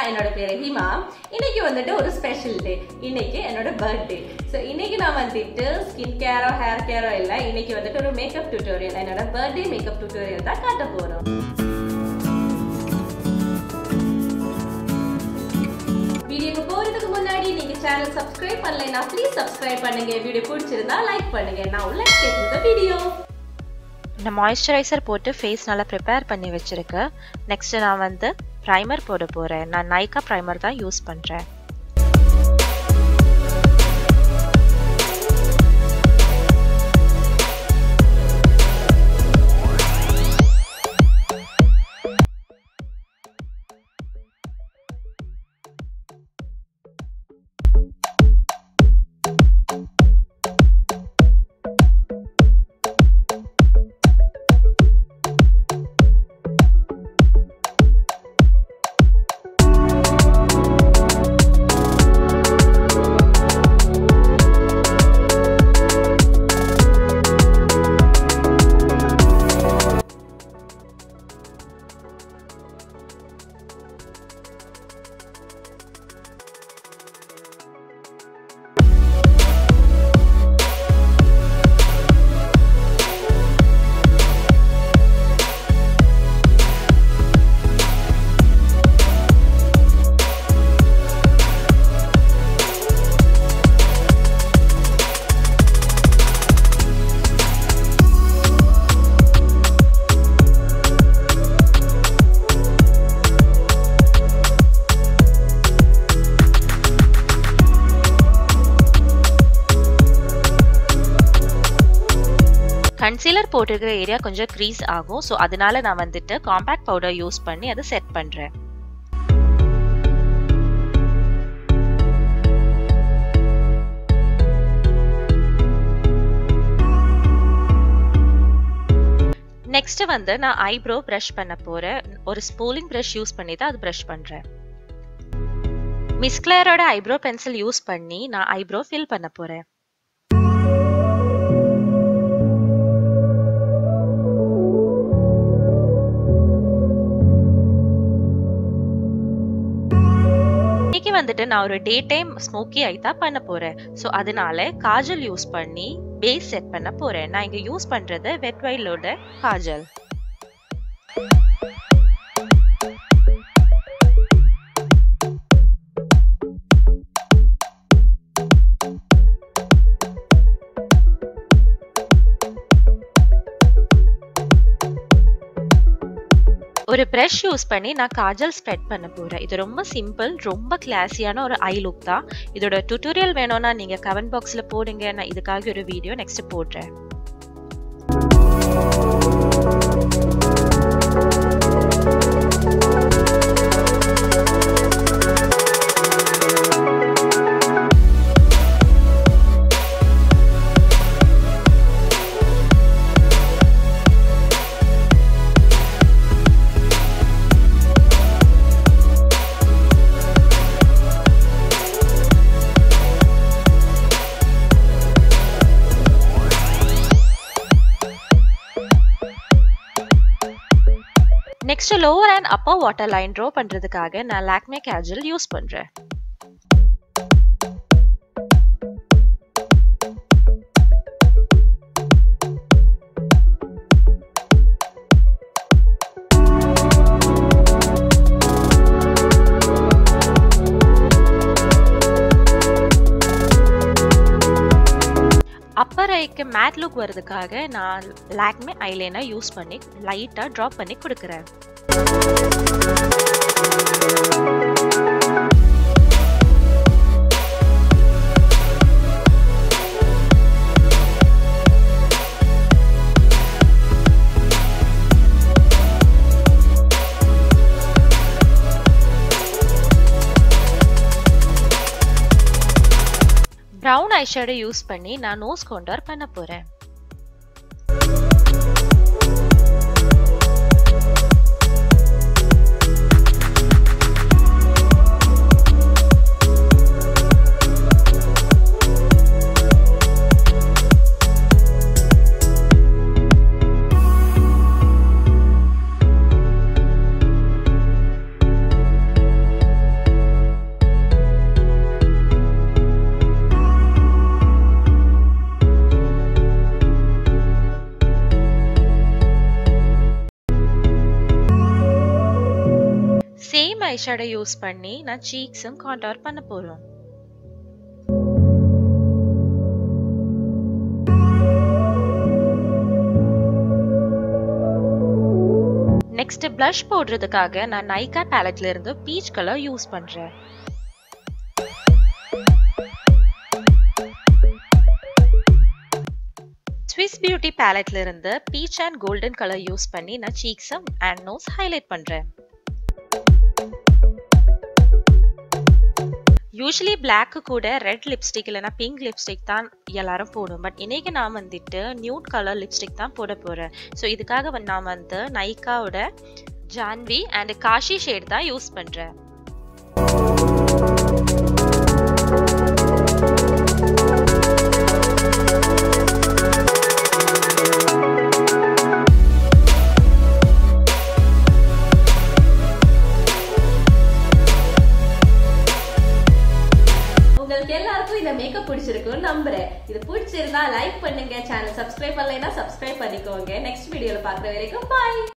என்னோட பேரு ஹிமா இன்னைக்கு வந்துட்டு ஒரு ஸ்பெஷல் டே இன்னைக்கு என்னோட பர்த்டே ஸோ இன்னைக்கு நான் வந்துட்டு ஸ்கின் கேரோ ஹேர் கேரோ இல்லை இன்னைக்கு வந்துட்டு ஒரு மேக்கப் டியூட்டோரியல் என்னோட பர்த்டே மேக்கப் டியூட்டோரியல் தான் காட்ட போறோம் வீடியோக்கு போறதுக்கு முன்னாடி நீங்க சேனல் சப்ஸ்கிரைப் பண்ணலைன்னா ப்ளீஸ் சப்ஸ்கிரைப் பண்ணுங்க வீடியோ பிடிச்சிருந்தா லைக் பண்ணுங்க நான் உள்ள கேட்டு வீடியோ நான் மாய்ஸ்சரைசர் போட்டு ஃபேஸ் நல்லா ப்ரிப்பேர் பண்ணி வச்சுருக்கேன் நெக்ஸ்ட்டு நான் வந்து ப்ரைமர் போட போகிறேன் நான் நைக்கா ப்ரைமர் தான் யூஸ் பண்ணுறேன் கன்சீலர் போட்டிருக்கிற ஏரியா கொஞ்சம் க்ரீஸ் ஆகும் ஸோ அதனால நான் வந்துட்டு காம்பேக்ட் பவுடர் யூஸ் பண்ணி அதை செட் பண்ணுறேன் நெக்ஸ்ட் வந்து நான் ஐப்ரோ ப்ரஷ் பண்ண போறேன் ஒரு ஸ்பூலிங் ப்ரஷ் யூஸ் பண்ணி தான் அது ப்ரஷ் பண்றேன் மிஸ்கிளரோட ஐப்ரோ பென்சில் யூஸ் பண்ணி நான் ஐப்ரோ ஃபில் பண்ண போறேன் இன்னைக்கு வந்துட்டு நான் ஒரு டே டைம் ஸ்மோக்கி ஐ தான் பண்ண போறேன் ஸோ அதனால காஜல் யூஸ் பண்ணி பேஸ் செட் பண்ண போறேன் நான் இங்க யூஸ் பண்றது வெட் வைலோட காஜல் ஒரு ப்ரஷ் யூஸ் பண்ணி நான் காஜல் ஸ்ப்ரெட் பண்ண போறேன் இது ரொம்ப சிம்பிள் ரொம்ப கிளாஸியான ஒரு ஐ லுக் தான் இதோட டுட்டோரியல் வேணும்னா நீங்க கமெண்ட் பாக்ஸ்ல போடுங்க நான் இதுக்காக ஒரு வீடியோ நெக்ஸ்ட் போடுறேன் next lower and upper water line draw பண்றதுக்காக நான் லாக்மே கேஜல் யூஸ் பண்றேன் அப்பர் ஐக்கு மேட் லுக் வரதுக்காக நான் லாக்மே ஐலைனர் யூஸ் பண்ணி லைட்டாக ட்ராப் பண்ணி கொடுக்குறேன் ப்ரௌன் ஐஷேடோ யூஸ் பண்ணி நான் நோஸ் கவுண்டர் பண்ண போறேன் ஐஷேடோ யூஸ் பண்ணி நான் சீக்ஸும் கான்டார் பண்ண போறோம் நெக்ஸ்ட் blush போடுறதுக்காக நான் நைகா பேலட்ல இருந்து பீச் கலர் யூஸ் பண்றேன் ஸ்விஸ் பியூட்டி பேலட்ல இருந்து peach and golden colour use பண்ணி நான் சீக்ஸும் அண்ட் நோஸ் ஹைலைட் பண்றேன் யூஸ்வலி பிளாக்கு கூட ரெட் லிப்ஸ்டிக் இல்லைனா பிங்க் லிப்ஸ்டிக் தான் எல்லாரும் போடும் பட் இன்னைக்கு நான் வந்துட்டு நியூட் கலர் லிப்ஸ்டிக் தான் போட போறேன் ஸோ இதுக்காக வந்து நான் வந்து நைக்காவோட ஜான்வி அண்ட் காஷி ஷேட் தான் யூஸ் பண்றேன் உங்களுக்கு எல்லாருக்கும் இந்த மேக்கப் பிடிச்சிருக்கும்னு நம்புறேன் இது பிடிச்சிருந்தா லைக் பண்ணுங்க சேனல் சப்ஸ்கிரைப் பண்ணலைன்னா சப்ஸ்கிரைப் பண்ணிக்கோங்க நெக்ஸ்ட் வீடியோல பாக்குற வரைக்கும் பாய்